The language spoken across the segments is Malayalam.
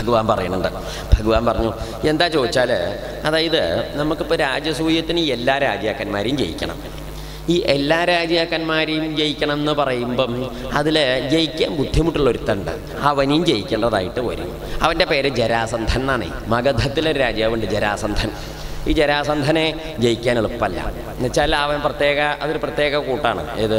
ഭഗവാൻ പറയുന്നുണ്ട് ഭഗവാൻ പറഞ്ഞു എന്താ ചോദിച്ചാൽ അതായത് നമുക്കിപ്പോൾ രാജസൂയത്തിന് എല്ലാ രാജാക്കന്മാരെയും ജയിക്കണം ഈ എല്ലാ രാജാക്കന്മാരെയും ജയിക്കണം എന്ന് പറയുമ്പം അതിൽ ജയിക്കാൻ ബുദ്ധിമുട്ടുള്ള ഒരുത്തുണ്ട് അവനെയും ജയിക്കേണ്ടതായിട്ട് വരും അവൻ്റെ പേര് ജരാസന്ധൻ എന്നാണ് മഗധത്തിലെ രാജാവുണ്ട് ജരാസന്ധൻ ഈ ജരാസന്ധനെ ജയിക്കാൻ എളുപ്പമല്ല എന്നുവെച്ചാൽ അവൻ പ്രത്യേക അതൊരു പ്രത്യേക കൂട്ടാണ് ഏത്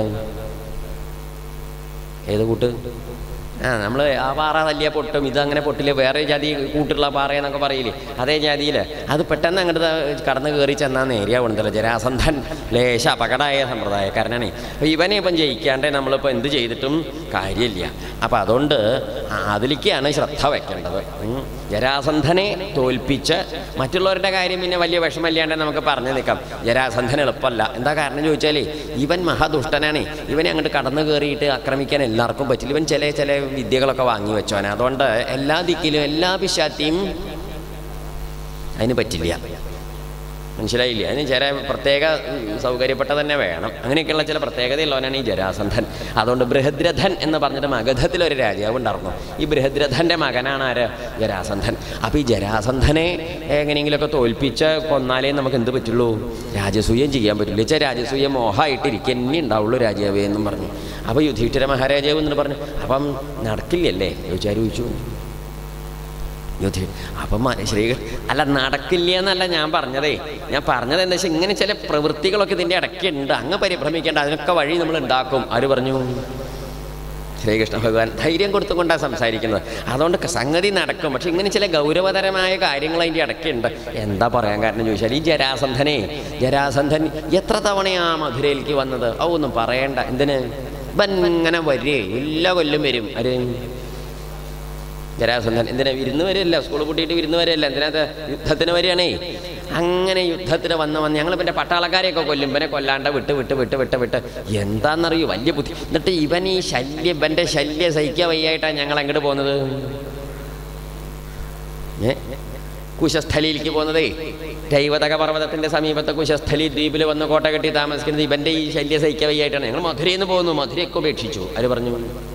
ഏത് കൂട്ട് ആ നമ്മൾ ആ പാറ തല്ലിയ പൊട്ടും ഇതങ്ങനെ പൊട്ടില്ല വേറെ ജാതി കൂട്ടുള്ള പാറ എന്നൊക്കെ പറയില്ലേ അതേ ജാതിയിൽ അത് പെട്ടെന്ന് അങ്ങോട്ട് കടന്നു കയറി ചെന്നാൽ നേരിയാവുണ്ടല്ലോ ജരാസന്ധൻ ലേശ അപകടമായ സമ്പ്രദായക്കാരനാണ് അപ്പോൾ ഇവനെ ഇപ്പം ജയിക്കാണ്ട് നമ്മളിപ്പോൾ എന്ത് ചെയ്തിട്ടും കാര്യമില്ല അപ്പം അതുകൊണ്ട് ആ- അതിലേക്കാണ് ശ്രദ്ധ വെക്കേണ്ടത് ഉം. ജരാസന്ധനെ തോൽപ്പിച്ച് മറ്റുള്ളവരുടെ കാര്യം പിന്നെ വലിയ വിഷമമില്ലാണ്ട് നമുക്ക് പറഞ്ഞു നിൽക്കാം ജരാസന്ധൻ എളുപ്പമല്ല എന്താ കാരണം ചോദിച്ചാലേ ഇവൻ മഹാദുഷ്ടനാണ് ഇവനെ അങ്ങോട്ട് കടന്നു കയറിയിട്ട് ആക്രമിക്കാൻ എല്ലാവർക്കും പറ്റില്ല ഇവൻ ചില ചില വിദ്യകളൊക്കെ വാങ്ങി വെച്ചോനെ അതുകൊണ്ട് എല്ലാ ദിക്കിലും എല്ലാ പിശാത്തിയും അതിന് പറ്റില്ല മനസ്സിലായില്ലേ അതിന് ചില പ്രത്യേക ഉം, സൗകര്യപ്പെട്ട തന്നെ വേണം അങ്ങനെയൊക്കെയുള്ള ചില പ്രത്യേകതയുള്ളവനാണ് ഈ ജരാസന്ധൻ അതുകൊണ്ട് ബൃഹദ്രഥൻ എന്ന് പറഞ്ഞിട്ട് മഗധത്തിലൊരു രാജാവ് ഉണ്ടായിരുന്നു ഈ ബൃഹദ്രഥൻ്റെ മകനാണ് ആര് ജരാസന്ധൻ അപ്പോൾ ഈ ജരാസന്ധനെ എങ്ങനെയെങ്കിലുമൊക്കെ തോൽപ്പിച്ച് കൊന്നാലേ നമുക്ക് എന്ത് പറ്റുള്ളൂ രാജസൂയം ചെയ്യാൻ പറ്റില്ല വെച്ചാൽ രാജസൂയം മോഹമായിട്ടിരിക്കുക തന്നെ ഉണ്ടാവുള്ളൂ രാജാവേ എന്നും പറഞ്ഞു അപ്പോൾ യുധിഷ്ഠിര മഹാരാജാവ് എന്ന് പറഞ്ഞു അപ്പം നടക്കില്ലല്ലേ ചോദിച്ചാൽ ചോദിച്ചു യുദ്ധി അപ്പം മ- ശ്രീകൃഷ്ണൻ അല്ല നടക്കില്ല എന്നല്ല ഞാൻ പറഞ്ഞതേ ഞാൻ പറഞ്ഞത് എന്താ വെച്ചാൽ ഇങ്ങനെ ചില പ്രവൃത്തികളൊക്കെ ഇതിൻ്റെ ഇടയ്ക്കുണ്ട് അങ്ങ് പരിഭ്രമിക്കേണ്ട അതിനൊക്കെ വഴി നമ്മൾ ഉണ്ടാക്കും ആര് പറഞ്ഞു ശ്രീകൃഷ്ണ ഭഗവാൻ ധൈര്യം കൊടുത്തുകൊണ്ടാണ് സംസാരിക്കുന്നത് അതുകൊണ്ട് ക- സംഗതി നടക്കും പക്ഷെ ഇങ്ങനെ ചില ഗൗരവതരമായ കാര്യങ്ങൾ അതിൻ്റെ ഇടയ്ക്കുണ്ട് എന്താ പറയാൻ കാരണം ചോദിച്ചാൽ ഈ ജരാസന്ധനെ ജരാസന്ധൻ എത്ര തവണയാ മധുരയിലേക്ക് വന്നത് ഓ ഒന്നും പറയണ്ട എന്തിന് ഇവൻ ഇങ്ങനെ വരേ എല്ലാ കൊല്ലം വരും ആര് ജരാസന്ധൻ എന്തിനാ വിരുന്ന് വരില്ല സ്കൂൾ കൂട്ടിയിട്ട് വിരുന്ന് വരില്ല എന്തിനാ യുദ്ധത്തിന് വരികയാണേ അങ്ങനെ യുദ്ധത്തിന് വന്ന് വന്ന് ഞങ്ങൾ പിന്നെ പട്ടാളക്കാരെയൊക്കെ കൊല്ലും ഇവനെ കൊല്ലാണ്ട് വിട്ട് വിട്ട് വിട്ട് വിട്ട് വിട്ട് എന്താണെന്നറിയൂ വലിയ ബുദ്ധി എന്നിട്ട് ഇവൻ ഈ ശല്യം ഇവൻ്റെ ശല്യം സഹിക്കാൻ വയ്യായിട്ടാണ് ഞങ്ങൾ അങ്ങോട്ട് പോകുന്നത് ഏ കുശസ്ഥലിയിലേക്ക് പോകുന്നതേ ദൈവതക പർവ്വതത്തിന്റെ സമീപത്തെ കുശസ്ഥലി ദ്വീപിൽ വന്ന് കോട്ട കെട്ടി താമസിക്കുന്നത് ഇവന്റെ ഈ ശല്യം സഹിക്കാൻ വയ്യായിട്ടാണ് ഞങ്ങൾ മധുരയിൽ നിന്ന് പോകുന്നു മധുരയൊക്കെ ഉപേക്ഷിച്ചു ആര് പറഞ്ഞു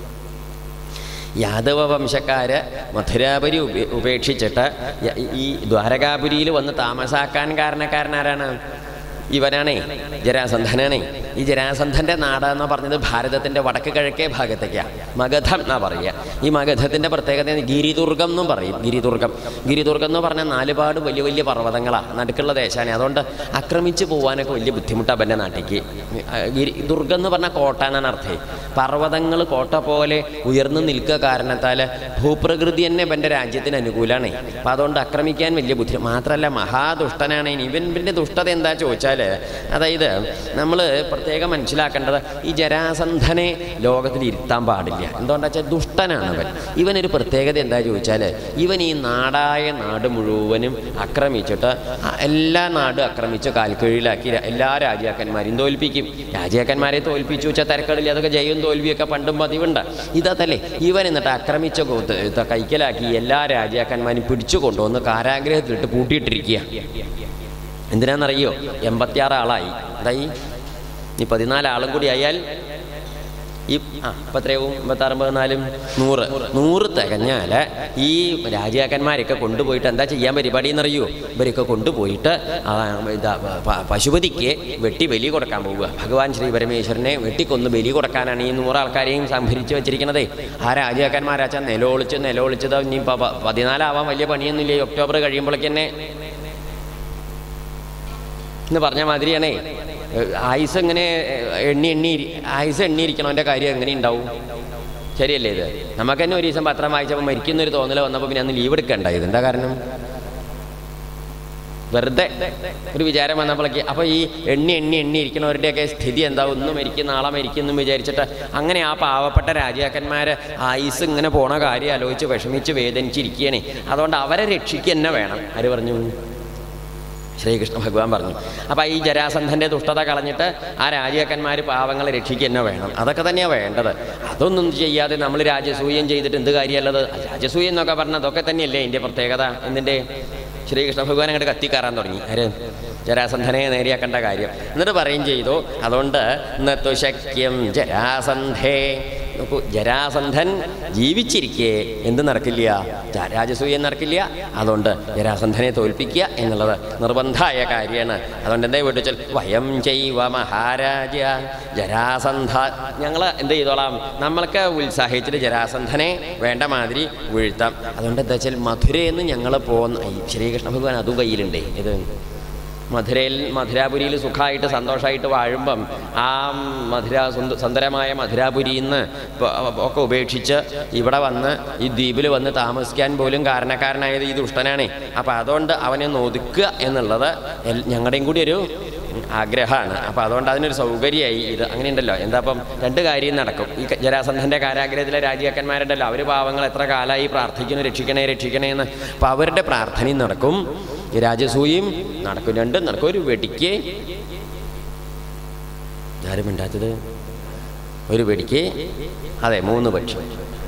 യാദവ വംശക്കാര് മധുരാപുരി ഉപേ- ഉപേക്ഷിച്ചിട്ട് യ- ഈ ദ്വാരകാപുരിയിൽ വന്ന് താമസാക്കാൻ കാരണക്കാരനാരാണ് ഇവനാണേ ജരാസന്ധനാണേ ഈ ജരാസന്ധന്റെ നാട് എന്ന് പറഞ്ഞത് ഭാരതത്തിന്റെ വടക്ക് കിഴക്കേ ഭാഗത്തേക്കാണ് മഗധം എന്നാ പറയുക ഈ മഗധത്തിന്റെ പ്രത്യേകത ഗിരിദുർഗം എന്നും പറയും ഗിരിദുർഗം ഗിരിദുർഗം എന്ന് പറഞ്ഞാൽ നാലുപാട് വലിയ വലിയ പർവ്വതങ്ങളാണ് നടുക്കുള്ള ദേശമാണ് അതുകൊണ്ട് ആക്രമിച്ച് പോകാനൊക്കെ വലിയ ബുദ്ധിമുട്ടാണ് അവൻ്റെ നാട്ടിലേക്ക് ആ, ഗിരി ദുർഗം എന്ന് പറഞ്ഞാൽ കോട്ട എന്നാണ് അർത്ഥം പർവ്വതങ്ങൾ കോട്ട പോലെ ഉയർന്നു നിൽക്കുക കാരണത്താൽ ഭൂപ്രകൃതി തന്നെ ഇവൻ്റെ രാജ്യത്തിന് അനുകൂലമാണ് അപ്പം അതുകൊണ്ട് ആക്രമിക്കാൻ വലിയ ബുദ്ധി മാത്രമല്ല മഹാദുഷ്ടനാണ് ഇനി ഇവൻ ഇവൻ്റെ ദുഷ്ടത എന്താ ചോദിച്ചാൽ അതായത് നമ്മൾ പ്രത്യേകം മനസ്സിലാക്കേണ്ടത് ഈ ജരാസന്ധനെ ലോകത്തിൽ ഇരുത്താൻ പാടില്ല എന്തുകൊണ്ടാ വെച്ചാൽ ദുഷ്ടനാണ് അവൻ ഇവനൊരു പ്രത്യേകത എന്താ ചോദിച്ചാൽ ഇവൻ ഈ നാടായ നാട് മുഴുവനും ആക്രമിച്ചിട്ട് ആ എല്ലാ നാടും ആക്രമിച്ച് കാൽക്കീഴിലാക്കി ര- എല്ലാ രാജാക്കന്മാരെയും തോൽപ്പിക്കും രാജാക്കന്മാരെ തോൽപ്പിച്ചു വെച്ചാൽ തിരക്കടില്ല അതൊക്കെ ജയവും തോൽവിയൊക്കെ പണ്ടും പതിവുണ്ട് ഇതല്ലേ ഇവൻ എന്നിട്ട് ആക്രമിച്ച ഗോ- ത- ത- കൈക്കലാക്കി എല്ലാ രാജാക്കന്മാരും പിടിച്ചു കൊണ്ടുവന്ന് കാരാഗ്രഹത്തിലിട്ട് പൂട്ടിയിട്ടിരിക്കുക എന്തിനാണെന്നറിയോ എൺപത്തിയാറ് ആളായി എന്തായി ഈ പതിനാല് ആളും കൂടി ആയാൽ ഈ ആ ഇപ്പം എത്രയാവും എൺപത്താറ് പതിനാലും നൂറ് നൂറ് തികഞ്ഞാൽ ഈ രാജാക്കന്മാരൊക്കെ കൊണ്ടുപോയിട്ട് എന്താ ചെയ്യാൻ പരിപാടി എന്നറിയോ ഇവരൊക്കെ കൊണ്ടുപോയിട്ട് ആ, ഇതാ പ- പശുപതിക്ക് വെട്ടി ബലി കൊടുക്കാൻ പോവുക ഭഗവാൻ ശ്രീ പരമേശ്വരനെ വെട്ടിക്കൊന്ന് ബലി കൊടുക്കാനാണ് ഈ നൂറ് ആൾക്കാരെയും സംഭരിച്ച് വെച്ചിരിക്കുന്നത് ആ രാജാക്കന്മാരാച്ചാൽ നിലവിളിച്ച് നിലവിളിച്ചത് ഇനി ഇപ്പം പതിനാലാവാൻ വലിയ പണിയൊന്നുമില്ല ഈ ഒക്ടോബർ കഴിയുമ്പോഴേക്ക് തന്നെ എന്ന് പറഞ്ഞ മാതിരിയാണേ ഏഹ് ആയുസ് എങ്ങനെ ഏഹ് എണ്ണി എണ്ണി ഇരി- ആയുസ് എണ്ണിയിരിക്കണവൻ്റെ കാര്യം എങ്ങനെ ഉണ്ടാവും ശരിയല്ലേ ഇത് നമുക്ക് തന്നെ ഒരു ദിവസം പത്രം വായിച്ചപ്പോൾ മരിക്കുന്നൊരു തോന്നൽ വന്നപ്പോൾ പിന്നെ അന്ന് ലീവ് എടുക്കണ്ടായത് എന്താ കാരണം വെറുതെ ഒരു വിചാരം വന്നപ്പോഴേക്ക് അപ്പോൾ ഈ എണ്ണി എണ്ണി എണ്ണി ഇരിക്കുന്നവരുടെയൊക്കെ സ്ഥിതി എന്താ ഒന്ന് മരിക്കും നാളെ മരിക്കും എന്നും വിചാരിച്ചിട്ട് അങ്ങനെ ആ പാവപ്പെട്ട രാജാക്കന്മാരെ ആയുസ് ഇങ്ങനെ പോണ കാര്യം ആലോചിച്ച് വിഷമിച്ച് വേദനിച്ചിരിക്കുകയാണ് അതുകൊണ്ട് അവരെ രക്ഷിക്കുക തന്നെ വേണം ആര് പറഞ്ഞു ശ്രീകൃഷ്ണ ഭഗവാൻ പറഞ്ഞു അപ്പം ഈ ജരാസന്ധൻ്റെ ദുഷ്ടത കളഞ്ഞിട്ട് ആ രാജാക്കന്മാർ പാവങ്ങളെ രക്ഷിക്കുക തന്നെ വേണം അതൊക്കെ തന്നെയാണ് വേണ്ടത് അതൊന്നും ചെയ്യാതെ നമ്മൾ രാജസൂയം ചെയ്തിട്ട് എന്ത് കാര്യമുള്ളത് രാജസൂയം എന്നൊക്കെ പറഞ്ഞാൽ അതൊക്കെ തന്നെയല്ലേ ഇതിൻ്റെ പ്രത്യേകത എന്തിൻ്റെ ശ്രീകൃഷ്ണ ഭഗവാൻ അങ്ങോട്ട് കത്തിക്കാറാൻ തുടങ്ങി ആര് ജരാസന്ധനെ നേരിയാക്കേണ്ട കാര്യം എന്നിട്ട് പറയും ചെയ്തു അതുകൊണ്ട് നത്തു ശക്യം ജരാസന്ധേ നോക്കൂ ജരാസന്ധൻ ജീവിച്ചിരിക്കെ എന്ത് നടക്കില്ല ജ- രാജസൂയം നടക്കില്ല അതുകൊണ്ട് ജരാസന്ധനെ തോൽപ്പിക്കുക എന്നുള്ളത് നിർബന്ധമായ കാര്യമാണ് അതുകൊണ്ട് എന്താ വീട്ടിൽ വയം ചെയ്വ മഹാരാജ ജരാസന്ധ ഞങ്ങൾ എന്ത് ചെയ്തോളാം നമ്മൾക്ക് ഉത്സാഹിച്ചിട്ട് ജരാസന്ധനെ വേണ്ട മാതിരി വീഴ്ത്താം അതുകൊണ്ട് എന്താ വെച്ചാൽ മധുരയിൽ നിന്ന് ഞങ്ങൾ പോകുന്ന ഈ ശ്രീകൃഷ്ണ ഭഗവാൻ അതും കയ്യിലുണ്ടേ ഇത് മധുരയിൽ മധുരാപുരിയിൽ സുഖമായിട്ട് സന്തോഷമായിട്ട് വാഴുമ്പം ആ മധുര സുന്ദ- സുന്ദരമായ മധുരാപുരിയിൽ നിന്ന് പ- ഒക്കെ ഉപേക്ഷിച്ച് ഇവിടെ വന്ന് ഈ ദ്വീപിൽ വന്ന് താമസിക്കാൻ പോലും കാരണക്കാരനായത് ഈ ദുഷ്ടനാണ് അപ്പം അതുകൊണ്ട് അവനെ ഒന്ന് ഒതുക്കുക എന്നുള്ളത് എൽ- ഞങ്ങളുടെയും കൂടി ഒരു ആഗ്രഹമാണ് അപ്പം അതുകൊണ്ട് അതിനൊരു സൗകര്യമായി ഇത് അങ്ങനെയുണ്ടല്ലോ എന്താ അപ്പം രണ്ട് കാര്യം നടക്കും ഈ ക- ജരാസന്ധൻ്റെ കാരാഗ്രഹത്തിലെ രാജാക്കന്മാരുണ്ടല്ലോ അവർ പാവങ്ങൾ എത്ര കാലമായി പ്രാർത്ഥിക്കുന്നു രക്ഷിക്കണേ രക്ഷിക്കണേ എന്ന് അപ്പം അവരുടെ പ്രാർത്ഥനയും നടക്കും ഈ രാജസൂയും നടക്കും രണ്ടും നടക്കും ഒരു വെടിക്ക് ആരും മിണ്ടാത്തത് ഒരു വെടിക്ക് അതെ മൂന്ന് പക്ഷി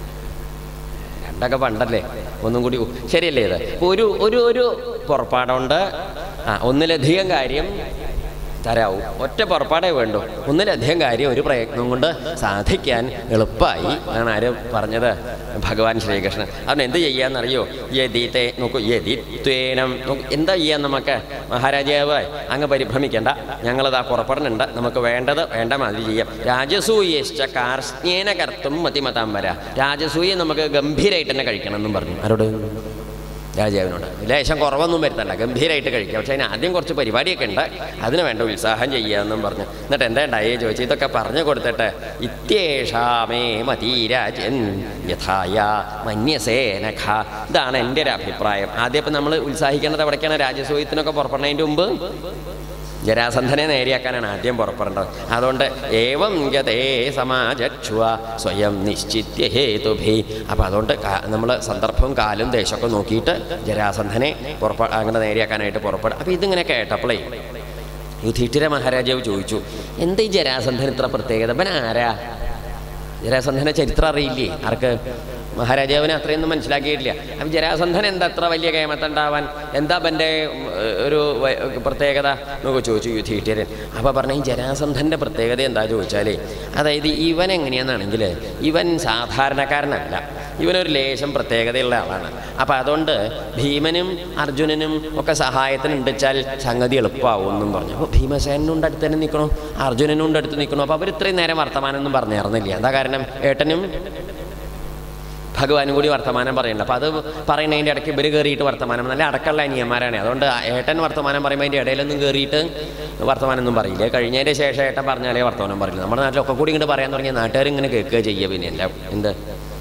രണ്ടൊക്കെ പണ്ടല്ലേ ഒന്നും കൂടി ഉ- ശരിയല്ലേ ഇത് ഇപ്പൊ ഒരു ഒരു ഒരു പുറപ്പാടുണ്ട് ആ ഒന്നിലധികം കാര്യം തരാവൂ ഒറ്റ പുറപ്പാടേ വേണ്ടൂ ഒന്നിലധികം കാര്യം ഒരു പ്രയത്നം കൊണ്ട് സാധിക്കാൻ എളുപ്പമായി എന്നാണ് ആര് പറഞ്ഞത് ഭഗവാൻ ശ്രീകൃഷ്ണൻ അതുകൊണ്ട് എന്ത് ചെയ്യാന്നറിയോ യതിത്തെ നോക്കൂ യതിത്വേനം നോക്കൂ എന്താ ചെയ്യാൻ നമുക്ക് മഹാരാജാവ് അങ്ങ് പരിഭ്രമിക്കേണ്ട ഞങ്ങളത് ആ പുറപ്പെടുന്നുണ്ട് നമുക്ക് വേണ്ടത് വേണ്ട മാതിരി ചെയ്യാം രാജസൂയശ്ച കാർഷ്ണേന കർത്തും മതിമതാം വര രാജസൂയ നമുക്ക് ഗംഭീരമായിട്ട് തന്നെ കഴിക്കണം എന്നും പറഞ്ഞു ആരോട് രാജാവിനോട് ലേശം കുറവൊന്നും വരുത്തല്ല ഗംഭീരമായിട്ട് കഴിക്കാം പക്ഷേ അതിന് ആദ്യം കുറച്ച് പരിപാടിയൊക്കെ ഉണ്ട് അതിന് വേണ്ട ഉത്സാഹം ചെയ്യാമെന്നും പറഞ്ഞു എന്നിട്ട് എന്താ ഉണ്ടായേ ചോദിച്ചു ഇതൊക്കെ പറഞ്ഞു കൊടുത്തിട്ട് ഇത്യേഷാമേ മതീരാജൻ യഥായ മന്യസേനഖ ഇതാണ് എൻ്റെ ഒരു അഭിപ്രായം ആദ്യം ഇപ്പം നമ്മൾ ഉത്സാഹിക്കേണ്ടത് എവിടേക്കാണ് രാജസൂയത്തിനൊക്കെ പുറപ്പെടുന്നതിൻ്റെ മുമ്പ് ജരാസന്ധനെ നേരെയാക്കാനാണ് ആദ്യം പുറപ്പെടേണ്ടത് അതുകൊണ്ട് ഏവം ഗതേ സമാജക്ഷുവ സ്വയം നിശ്ചിത്യ ഹേതുഭി അപ്പം അതുകൊണ്ട് നമ്മൾ സന്ദർഭവും കാലും ദേശമൊക്കെ നോക്കിയിട്ട് ജരാസന്ധനെ പുറപ്പെ അങ്ങനെ നേരെയാക്കാനായിട്ട് പുറപ്പെടും അപ്പം ഇതിങ്ങനെ കേട്ടപ്പോഴേ യുധിഷ്ഠിര മഹാരാജാവ് ചോദിച്ചു എന്താ ഈ ജരാസന്ധൻ ഇത്ര പ്രത്യേകത ഇവൻ ആരാ ജരാസന്ധനെ ചരിത്രം അറിയില്ലേ ആർക്ക് മഹാരാജാവിനെ അത്രയൊന്നും മനസ്സിലാക്കിയിട്ടില്ല അപ്പം ജരാസന്ധൻ എന്താ അത്ര വലിയ കേമത്തുണ്ടാവാൻ എന്താ അവൻ്റെ ഒരു വ- പ്രത്യേകത എന്നൊക്കെ ചോദിച്ചു യുധിഷ്ഠിരൻ അപ്പോൾ പറഞ്ഞ ഈ ജരാസന്ധൻ്റെ പ്രത്യേകത എന്താ ചോദിച്ചാലേ അതായത് ഇവൻ എങ്ങനെയാണെന്നാണെങ്കിൽ ഇവൻ സാധാരണക്കാരനല്ല ഇവനൊരു ലേശം പ്രത്യേകതയുള്ള ആളാണ് അപ്പം അതുകൊണ്ട് ഭീമനും അർജുനനും ഒക്കെ സഹായത്തിന് ഉണ്ടെച്ചാൽ സംഗതി എളുപ്പമാവും എന്നും പറഞ്ഞു അപ്പോൾ ഭീമസേനുണ്ട് അടുത്ത് തന്നെ നിൽക്കണോ അർജുനനുണ്ട് അടുത്ത് നിൽക്കണോ അപ്പോൾ അവർ ഇത്രയും നേരം വർത്തമാനമൊന്നും പറഞ്ഞിരുന്നില്ല എന്താ കാരണം ഏട്ടനും ഭഗവാനും കൂടി വർത്തമാനം പറയുന്നുണ്ട് അപ്പോൾ അത് പറയുന്നതിൻ്റെ ഇടയ്ക്ക് ഇവർ കയറിയിട്ട് വർത്തമാനം നല്ല അടക്കമുള്ള അനിയന്മാരാണ് അതുകൊണ്ട് ആ ഏട്ടൻ വർത്തമാനം പറയുമ്പോൾ അതിൻ്റെ ഇടയിലൊന്നും കയറിയിട്ട് വർത്തമാനമൊന്നും പറയില്ല കഴിഞ്ഞതിൻ്റെ ശേഷം ഏട്ടൻ പറഞ്ഞാലേ വർത്തമാനം പറയില്ല നമ്മുടെ നാട്ടിലൊക്കെ കൂടി ഇങ്ങോട്ട് പറയാൻ തുടങ്ങിയ നാട്ടുകാർ ഇങ്ങനെ കേൾക്കുക ചെയ്യുക പിന്നെ എല്ലാം എന്ത്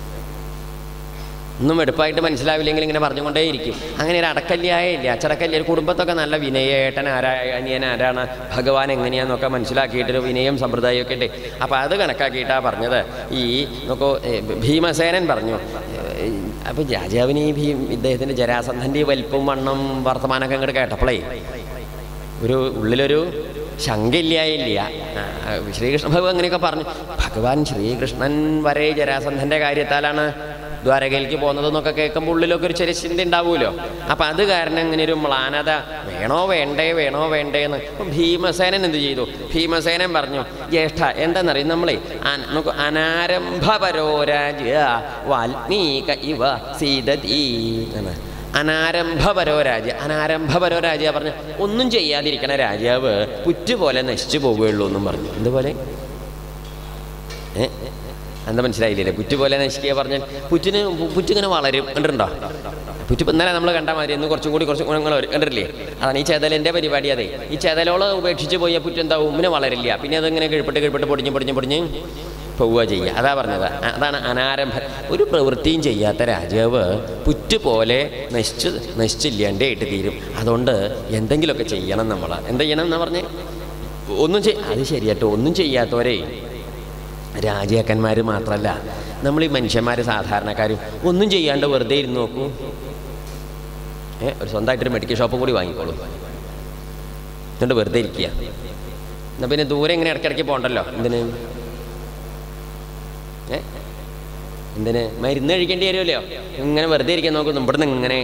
ഒന്നും എടുപ്പായിട്ട് മനസ്സിലാവില്ലെങ്കിൽ ഇങ്ങനെ പറഞ്ഞുകൊണ്ടേയിരിക്കും അങ്ങനെ ഒരു അടക്കല്യായേ ഇല്ല അച്ചടക്കല്യ ഒരു കുടുംബത്തൊക്കെ നല്ല വിനയേട്ടൻ ആരാ അനിയൻ ആരാണ് ഭഗവാൻ എങ്ങനെയാന്നൊക്കെ മനസ്സിലാക്കിയിട്ടൊരു വിനയം സമ്പ്രദായമൊക്കെ ഉണ്ട് അപ്പോൾ അത് കണക്കാക്കിയിട്ടാണ് പറഞ്ഞത് ഈ നോക്കൂ ഏ, ഭീമസേനൻ പറഞ്ഞു അപ്പോൾ രാജാവിന് ഈ ഭീം ഇദ്ദേഹത്തിൻ്റെ ജരാസന്ധൻ്റെ ഈ വലിപ്പവും വണ്ണം വർത്തമാനമൊക്കെ ഇങ്ങോട്ട് കേട്ടപ്പോഴേ ഒരു ഉള്ളിലൊരു ശങ്കയില്ലായില്ല ആ, ശ്രീകൃഷ്ണ ഭഗവാൻ അങ്ങനെയൊക്കെ പറഞ്ഞു ഭഗവാൻ ശ്രീകൃഷ്ണൻ വരെ ജരാസന്ധൻ്റെ കാര്യത്താലാണ് ദ്വാരകയിലേക്ക് പോകുന്നതെന്നൊക്കെ കേൾക്കുമ്പോൾ ഉള്ളിലൊക്കെ ഒരു ചെറിയ ചിന്ത ഉണ്ടാവുമല്ലോ അപ്പം അത് കാരണം ഇങ്ങനെ ഒരു മ്ലാനത വേണോ വേണ്ടേ വേണോ വേണ്ടേ എന്ന് അപ്പം ഭീമസേനൻ എന്ത് ചെയ്തു ഭീമസേനൻ പറഞ്ഞു ജ്യേഷ്ഠ എന്താണെന്നറിയും നമ്മളെ അന- നമുക്ക് അനാരംഭപരോരാജ വാൽമീക ഇവ സീതതി എന്ന് അനാരംഭപരോ രാജ അനാരംഭപരോ രാജ പറഞ്ഞു ഒന്നും ചെയ്യാതിരിക്കണ രാജാവ് പുറ്റുപോലെ നശിച്ചു പോവുകയുള്ളൂ എന്നും പറഞ്ഞു എന്തുപോലെ ഏ എന്താ മനസ്സിലായില്ലേ പുറ്റുപോലെ നശിക്കുക പറഞ്ഞാൽ പുറ്റിന് പു- പുറ്റിങ്ങനെ വളരും കണ്ടിട്ടുണ്ടോ പുറ്റ് ഇപ്പം ഇന്നലെ നമ്മൾ കണ്ടാൽ മതി ഇന്ന് കുറച്ചും കൂടി കുറച്ച് ഗുണങ്ങൾ വരും കണ്ടിട്ടില്ലേ അതാണ് ഈ ചെതലിൻ്റെ പരിപാടി അതെ ഈ ചെതലോള് ഉപേക്ഷിച്ച് പോയ പുറ്റ് എന്താവും പിന്നെ വളരില്ല പിന്നെ അതിങ്ങനെ കിഴപ്പെട്ട് കിഴപ്പെട്ട് പൊടിഞ്ഞ് പൊടിഞ്ഞ് പൊടിഞ്ഞ് പോവുക ചെയ്യുക അതാ പറഞ്ഞത് അ- അതാണ് അനാരംഭ ഒരു പ്രവൃത്തിയും ചെയ്യാത്ത രാജാവ് പുറ്റ് പോലെ നശിച്ച് നശിച്ചില്ലാണ്ടായിട്ട് തീരും അതുകൊണ്ട് എന്തെങ്കിലുമൊക്കെ ചെയ്യണം നമ്മൾ എന്ത് ചെയ്യണം എന്നാ പറഞ്ഞേ ഒന്നും ചെയ് അത് ശരിയാട്ടോ ഒന്നും ചെയ്യാത്തവരെ രാജാക്കന്മാർ മാത്രമല്ല നമ്മൾ ഈ മനുഷ്യന്മാർ സാധാരണക്കാരും ഒന്നും ചെയ്യാണ്ട് വെറുതെ ഇരുന്ന് നോക്കൂ ഏ ഒരു സ്വന്തമായിട്ടൊരു മെഡിക്കൽ ഷോപ്പും കൂടി വാങ്ങിക്കോളൂ എന്നിട്ട് വെറുതെ ഇരിക്കുക എന്നാൽ പിന്നെ ദൂരെ ഇങ്ങനെ ഇടയ്ക്കിടയ്ക്ക് പോകണ്ടല്ലോ എന്തിന് ഏ എന്തിന് മരുന്ന് കഴിക്കേണ്ടി വരുമല്ലോ ഇങ്ങനെ വെറുതെ ഇരിക്കാൻ നോക്കുന്നു ഇവിടുന്ന് ഇങ്ങനെ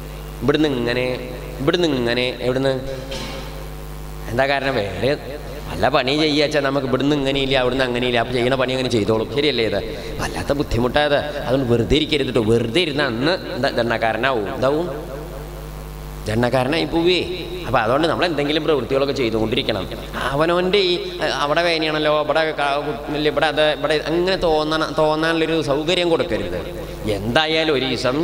ഇവിടുന്ന് ഇങ്ങനെ ഇവിടുന്ന് ഇങ്ങനെ എവിടുന്ന് എന്താ കാരണം വേറെ നല്ല പണി ചെയ്യാച്ചാൽ നമുക്ക് ഇവിടുന്ന് ഇങ്ങനെയില്ല അവിടുന്ന് അങ്ങനെയില്ല അപ്പോൾ ചെയ്യുന്ന പണി അങ്ങനെ ചെയ്തോളും ശരിയല്ലേ ഇത് വല്ലാത്ത ബുദ്ധിമുട്ടായത് അതുകൊണ്ട് വെറുതെ ഇരിക്കരുത് കേട്ടോ വെറുതെ ഇരുന്ന അന്ന് എന്താ ദണ്ണക്കാരനാവും എന്താവും ദണ്ണക്കാരനായി പോവേ അപ്പോൾ അതുകൊണ്ട് നമ്മൾ എന്തെങ്കിലും പ്രവൃത്തികളൊക്കെ ചെയ്തുകൊണ്ടിരിക്കണം അവനവൻ്റെ ഈ അഹ് അവിടെ വേനയാണല്ലോ ഇവിടെ ക- ഇല്ല, ഇവിടെ അത് ഇവിടെ അങ്ങനെ തോന്നണ തോന്നാനുള്ളൊരു സൗകര്യം കൊടുക്കരുത് എന്തായാലും ഒരു ദിവസം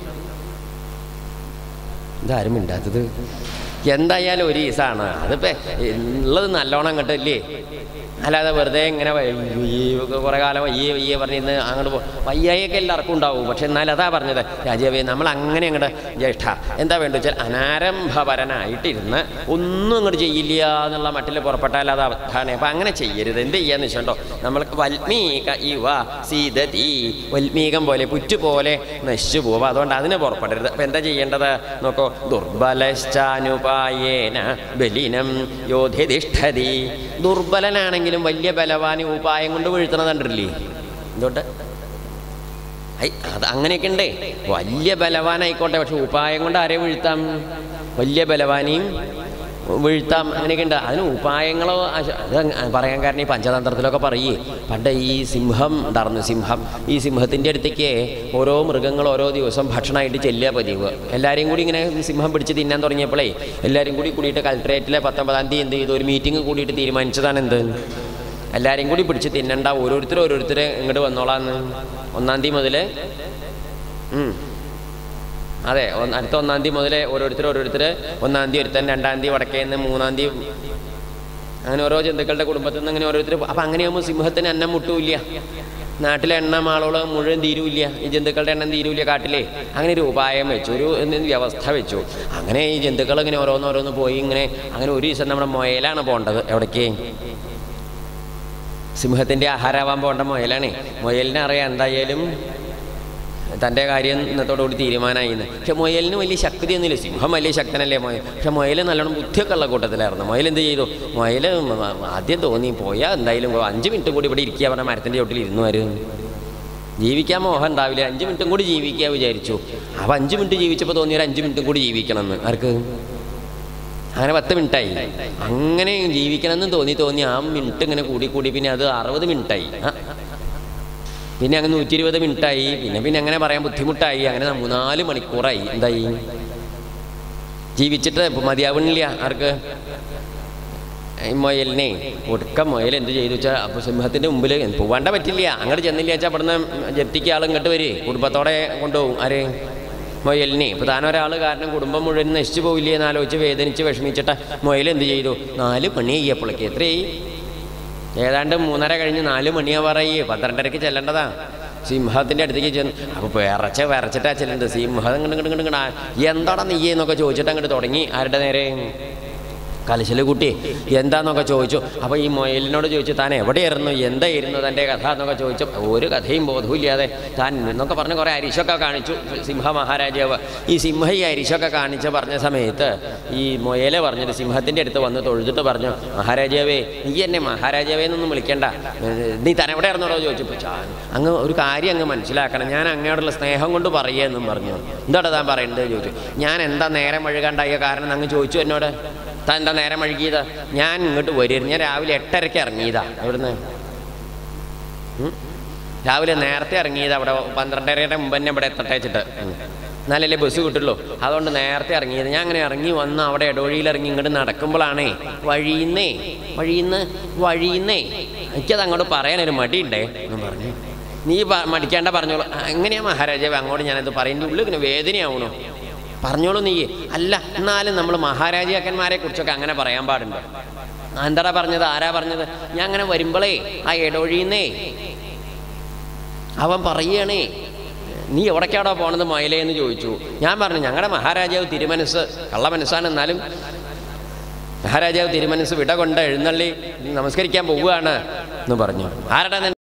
ഇതാരും മിണ്ടാത്തത് എന്തായാലും ഒരു ഈസാണ് അതിപ്പോ ഉള്ളത് നല്ലോണം അങ്ങോട്ടല്ലേ അല്ലാതെ വെറുതെ ഇങ്ങനെ വ- ഈ കുറേ കാലം വയ്യേ വയ്യേ പറഞ്ഞിരുന്ന് അങ്ങോട്ട് പോ വയ്യായൊക്കെ എല്ലാവർക്കും ഉണ്ടാവും പക്ഷെ എന്നാൽ അതാ പറഞ്ഞത് രാജീവേ നമ്മൾ അങ്ങനെ അങ്ങോട്ട് ജ്യേഷ്ഠ എന്താ വേണ്ട വെച്ചാൽ അനാരംഭപരനായിട്ടിരുന്ന് ഒന്നും അങ്ങോട്ട് ചെയ്യില്ല എന്നുള്ള മട്ടിൽ പുറപ്പെട്ടാൽ അത് അവധാനം അപ്പം അങ്ങനെ ചെയ്യരുത് എന്ത് ചെയ്യാന്ന് വെച്ചിട്ടുണ്ടോ നമ്മൾക്ക് വൽമീക ഇവ സീതതി വൽമീകം പോലെ പുറ്റു പോലെ നശിച്ചു പോവുക അതുകൊണ്ട് അതിന് പുറപ്പെടരുത് അപ്പം എന്താ ചെയ്യേണ്ടത് നോക്കോ ദുർബലശ്ചാനുപായേന ബലിനം യോധിതിഷ്ഠതി ദുർബലനാണെങ്കിലും വലിയ ബലവാന് ഉപായം കൊണ്ട് വീഴ്ത്തണത് കണ്ടിട്ടില്ലേ എന്തോട്ട് ഐ അത് അങ്ങനെയൊക്കെ ഉണ്ടേ വലിയ ബലവാനായിക്കോട്ടെ പക്ഷെ ഉപായം കൊണ്ട് ആരെ വീഴ്ത്താം വലിയ ബലവാനെയും വീഴ്ത്താം അങ്ങനെയൊക്കെ ഉണ്ട് അതിന് ഉപായങ്ങളോ അശ- അത് അങ്ങ് പറയാൻ കാരണം ഈ പഞ്ചതന്ത്രത്തിലൊക്കെ പറയേ പണ്ട് ഈ സിംഹം ഉണ്ടായിരുന്നു സിംഹം ഈ സിംഹത്തിൻ്റെ അടുത്തേക്ക് ഓരോ മൃഗങ്ങൾ ഓരോ ദിവസം ഭക്ഷണമായിട്ട് ചെല്ലുക പതിവ് എല്ലാവരെയും കൂടി ഇങ്ങനെ സിംഹം പിടിച്ച് തിന്നാൻ തുടങ്ങിയപ്പോഴേ എല്ലാവരും കൂടി കൂടിയിട്ട് കളക്ടറേറ്റിലെ പത്തൊമ്പതാം തീയതി എന്ത് ചെയ്തു ഒരു മീറ്റിംഗ് കൂടിയിട്ട് തീരുമാനിച്ചതാണ് എന്ത് എല്ലാവരെയും കൂടി പിടിച്ച് തിന്നണ്ട ഓരോരുത്തർ ഓരോരുത്തർ ഇങ്ങോട്ട് വന്നോളാന്ന് ഒന്നാം തീയതി മുതൽ അതെ ഒന്ന് അടുത്ത ഒന്നാം തീയതി മുതൽ ഓരോരുത്തർ ഓരോരുത്തർ ഒന്നാം തീയതി ഒരുത്തൻ രണ്ടാം തീയതി വടക്കേന്ന് മൂന്നാം തീയതി അങ്ങനെ ഓരോ ജന്തുക്കളുടെ കുടുംബത്തിൽ നിന്ന് അങ്ങനെ ഓരോരുത്തർ അപ്പം അങ്ങനെയാകുമ്പോൾ സിംഹത്തിന് എണ്ണം മുട്ടൂല്ല നാട്ടിലെ എണ്ണം ആളുകൾ മുഴുവൻ തീരൂല്ല ഈ ജന്തുക്കളുടെ എണ്ണം തീരൂല്ല കാട്ടിലെ അങ്ങനെ ഒരു ഉപായം വെച്ചു ഒരു എന്ത് വ്യവസ്ഥ വെച്ചു അങ്ങനെ ഈ ജന്തുക്കൾ ഇങ്ങനെ ഓരോന്നോരോന്ന് പോയി ഇങ്ങനെ അങ്ങനെ ഒരു ദിവസം നമ്മുടെ മുയലാണ് പോകേണ്ടത് എവിടേക്ക് സിംഹത്തിൻ്റെ ആഹാരമാവാൻ പോകേണ്ട മുയലാണ് മുയലിനെ അറിയാം എന്തായാലും തൻ്റെ കാര്യം ഇന്നത്തോടുകൂടി തീരുമാനമായി എന്ന് പക്ഷെ മുയലിന് വലിയ ശക്തിയൊന്നുമില്ല സിംഹം വലിയ ശക്തനല്ലേ മുയൽ പക്ഷെ മുയൽ നല്ലോണം ബുദ്ധിയൊക്കെ ഉള്ള കൂട്ടത്തിലായിരുന്നു മുയൽ എന്ത് ചെയ്തു മുയൽ ആദ്യം തോന്നി പോയാൽ എന്തായാലും അഞ്ച് മിനിറ്റ് കൂടി ഇവിടെ ഇരിക്കുക പറഞ്ഞ മരത്തിൻ്റെ ചോട്ടിൽ ഇരുന്നു വരും ജീവിക്കാൻ മോഹം ഉണ്ടാവില്ല അഞ്ച് മിനിറ്റും കൂടി ജീവിക്കുക വിചാരിച്ചു അപ്പം അഞ്ച് മിനിറ്റ് ജീവിച്ചപ്പോൾ തോന്നി ഒരു അഞ്ച് മിനിറ്റും കൂടി ജീവിക്കണം എന്ന് ആർക്ക് അങ്ങനെ പത്ത് മിനിറ്റായി അങ്ങനെ ജീവിക്കണമെന്ന് തോന്നി തോന്നി ആ മിനിറ്റ് ഇങ്ങനെ കൂടി കൂടി പിന്നെ അത് അറുപത് മിനിറ്റായി ആ. പിന്നെ അങ്ങനെ നൂറ്റി ഇരുപത് മിനിറ്റായി പിന്നെ പിന്നെ അങ്ങനെ പറയാൻ ബുദ്ധിമുട്ടായി അങ്ങനെ മൂന്നാല് മണിക്കൂറായി എന്തായി ജീവിച്ചിട്ട് ഇപ്പൊ മതിയാവണില്ല ആർക്ക് ഈ മുയലിനെ ഒടുക്കം മുയൽ എന്ത് ചെയ്തു വെച്ചാൽ അപ്പോൾ സിംഹത്തിൻ്റെ മുമ്പിൽ പോവാണ്ട പറ്റില്ല അങ്ങോട്ട് ചെന്നില്ല വെച്ചാൽ അവിടുന്ന് ജപ്തിക്ക് ആൾ ഇങ്ങോട്ട് വരെ കുടുംബത്തോടെ കൊണ്ടുപോകും ആരെ മുയലിനെ ഇപ്പോൾ താൻ ഒരാൾ കാരണം കുടുംബം മുഴുവൻ നശിച്ചു പോവില്ലേ എന്ന് ആലോചിച്ച് വേദനിച്ച് വിഷമിച്ചിട്ട് മുയൽ എന്ത് ചെയ്തു നാല് മണി ചെയ്യപ്പോഴേക്ക് എത്രയായി ഏതാണ്ട് മൂന്നര കഴിഞ്ഞ് നാല് മണിയാവാറായി പന്ത്രണ്ടരക്ക് ചെല്ലേണ്ടതാ സിംഹത്തിൻ്റെ അടുത്തേക്ക് ചെന്ന് അപ്പോൾ വിറച്ച വിറച്ചിട്ടാ ചെല്ലുന്നത് സിംഹം ഇങ്ങോട്ട് ഇങ്ങോട്ട് ഇങ്ങോട്ട് ഇങ്ങോട്ട് എന്താടാ നീ എന്നൊക്കെ ചോദിച്ചിട്ട് അങ്ങോട്ട് തുടങ്ങി ആരുടെ നേരെ കലശല് കുട്ടി എന്താന്നൊക്കെ ചോദിച്ചു അപ്പോൾ ഈ മൊയലിനോട് ചോദിച്ചു താൻ എവിടെയായിരുന്നു എന്തായിരുന്നു തൻ്റെ കഥ എന്നൊക്കെ ചോദിച്ചു ഒരു കഥയും ബോധവും ഇല്ലാതെ താൻ എന്നൊക്കെ പറഞ്ഞ് കുറേ അരിശൊക്കെ കാണിച്ചു സിംഹ മഹാരാജാവ് ഈ സിംഹ ഈ അരിശൊക്കെ കാണിച്ച് പറഞ്ഞ സമയത്ത് ഈ മൊയലെ പറഞ്ഞിട്ട് സിംഹത്തിൻ്റെ അടുത്ത് വന്ന് തൊഴുതിട്ട് പറഞ്ഞു മഹാരാജാവേ നീ എന്നെ മഹാരാജാവേ എന്നൊന്നും വിളിക്കണ്ട ഏഹ് നീ താൻ എവിടെയായിരുന്നോ ചോദിച്ചു "ചാ, അങ്ങ് ഒരു കാര്യം അങ്ങ് മനസ്സിലാക്കണം ഞാൻ അങ്ങയോടുള്ള സ്നേഹം കൊണ്ട് പറയുകയെന്നും പറഞ്ഞു എന്താടാ താൻ പറയേണ്ടത് ചോദിച്ചു ഞാൻ എന്താ നേരം വഴുകാണ്ടായ കാരണം അങ്ങ് ചോദിച്ചു എന്നോട് താൻ എന്താ നേരം വഴുകിയത് ഞാൻ ഇങ്ങോട്ട് വരുമായിരുന്നു ഞാൻ രാവിലെ എട്ടരയ്ക്ക് ഇറങ്ങിയതാ എവിടുന്ന് ഉം? രാവിലെ നേരത്തെ ഇറങ്ങിയത് അവിടെ പന്ത്രണ്ടരയുടെ മുമ്പ് തന്നെ ഇവിടെ എത്തട്ടെ വെച്ചിട്ട് ഉം. എന്നാലല്ലേ ബസ് കിട്ടുള്ളൂ അതുകൊണ്ട് നേരത്തെ ഇറങ്ങിയത് ഞാൻ അങ്ങനെ ഇറങ്ങി വന്ന് അവിടെ ഇടവഴിയിൽ ഇറങ്ങി ഇങ്ങോട്ട് നടക്കുമ്പോഴാണേ വഴിയുന്നേ വഴിയുന്ന് വഴിയുന്നേ എനിക്കത് അങ്ങോട്ട് പറയാനൊരു മടിയുണ്ടേ എന്ന് പറഞ്ഞു നീ പ- മടിക്കാണ്ട പറഞ്ഞോളൂ "ആ, എങ്ങനെയാ മഹാരാജാവ് അങ്ങോട്ട് ഞാനത് പറയുന്നത് ഉള്ളിൽ ഇങ്ങനെ വേദനയാവണോ പറഞ്ഞോളൂ നീ അല്ല എന്നാലും നമ്മൾ മഹാരാജാക്കന്മാരെ കുറിച്ചൊക്കെ അങ്ങനെ പറയാൻ പാടുണ്ട് ആ, എന്താടാ പറഞ്ഞത് ആരാ പറഞ്ഞത് ഞാൻ അങ്ങനെ വരുമ്പോഴേ ആ ഇടവഴിയുന്നേ അവൻ പറയണേ നീ എവിടേക്കാടോ പോണത് മയിലേ എന്ന് ചോദിച്ചു ഞാൻ പറഞ്ഞു ഞങ്ങളുടെ മഹാരാജാവ് തിരുമനസ് കള്ള മനസ്സാണ് എന്നാലും മഹാരാജാവ് തിരുമനസ് വിട കൊണ്ട് എഴുന്നള്ളി നമസ്കരിക്കാൻ പോവുകയാണ് എന്ന് പറഞ്ഞു ആരുടെ